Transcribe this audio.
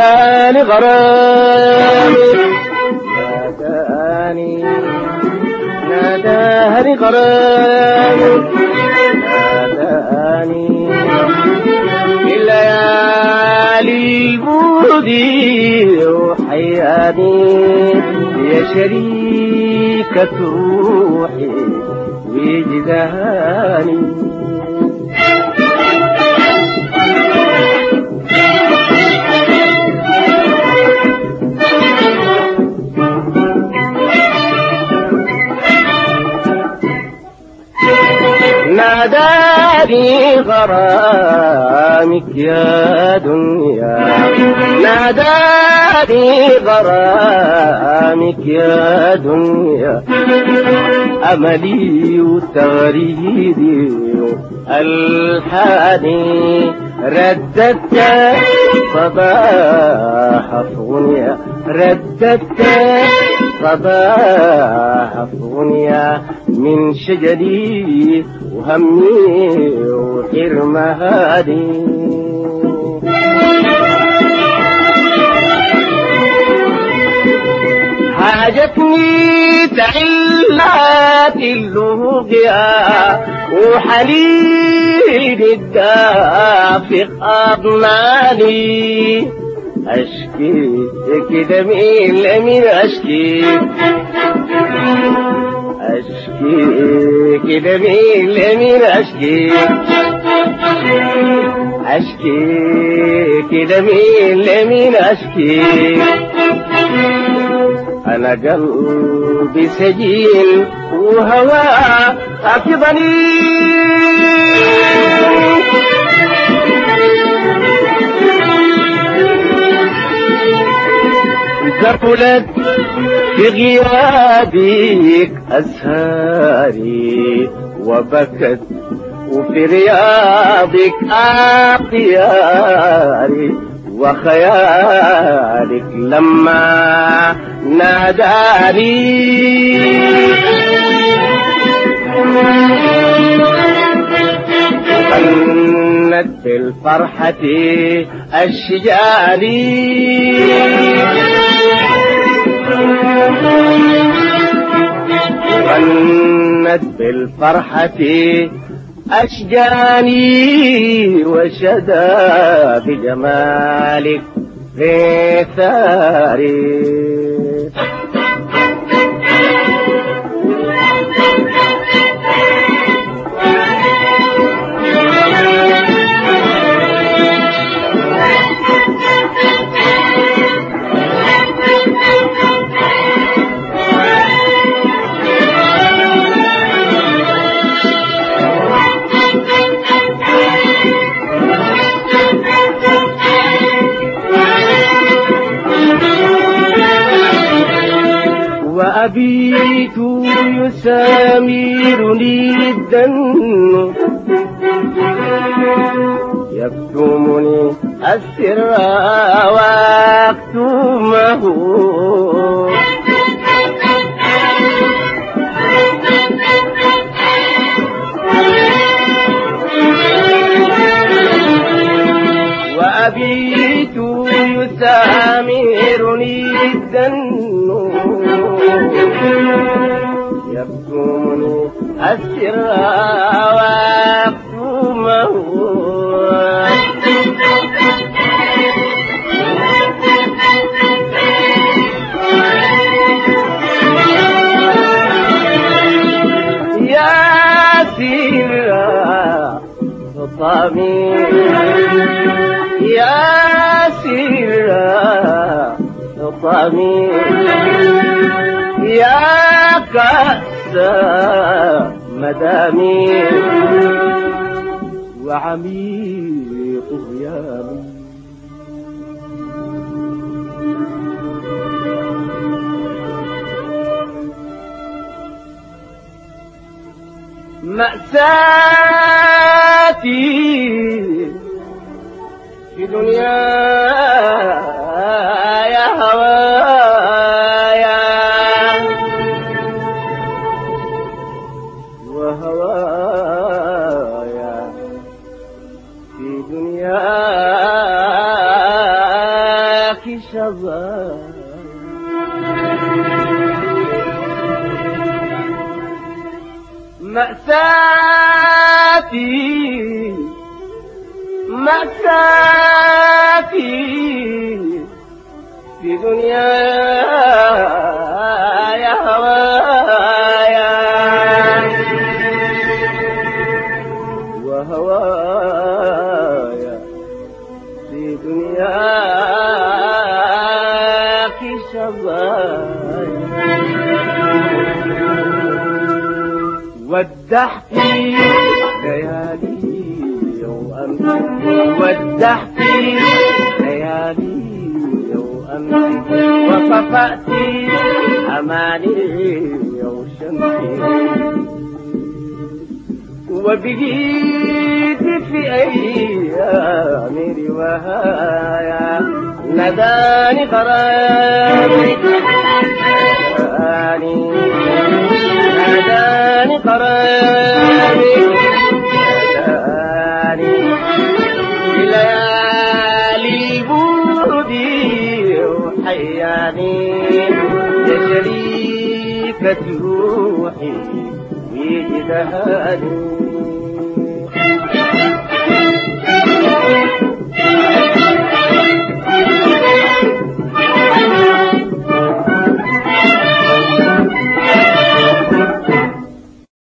لغرامي ناداني ناداها لغرامي ناداني في الليالي البودي وحياني يا شريكة روحي وجداني ناداني غرامك يا دنيا ناداني غرامك يا دنيا أملي وتغريدي الحاني رددت صباح الدنيا رددت صباح الدنيا من شجري وهمي وحرمهاني حاجتني تعلات اللوغيا وحنين الدافق أضناني أشكي كده مين لمين أشكي أشكي كده مين لمين أشكي أشكي كده مين لمين أشكي أنا قلبي سجين وهواه أكبني ثقلت في غيابك أسهاري وبكت وفي رياضك أطياري وخيالك لما ناداني غنت بالفرحة الشجاري غنت بالفرحة أشجاني وشدى بجمالك في ثاري وأبيت يسامرني الدن يكتمني السر واكتمه وأبيت يسامرني الدن يكتمني السر واكتمه يا سيرا خطامي يا سيرا خطامي يا كأس مدامي وعميق غيامي مأساتي في دنيا يا هوايا وهوايا في دنياك مأساتي مأساتي في دنيا يا هوايا وهوايا في دنياك شظايا ودحتي ليالي وأمسي ودحتي ليالي وأمسي وصفأتي أماني وشمسي وبقيت في أيامي رواية نداني قراري نداني ناداني قراري ناداني في ليالي البرد وحياني يا شريكة روحي في جدهاني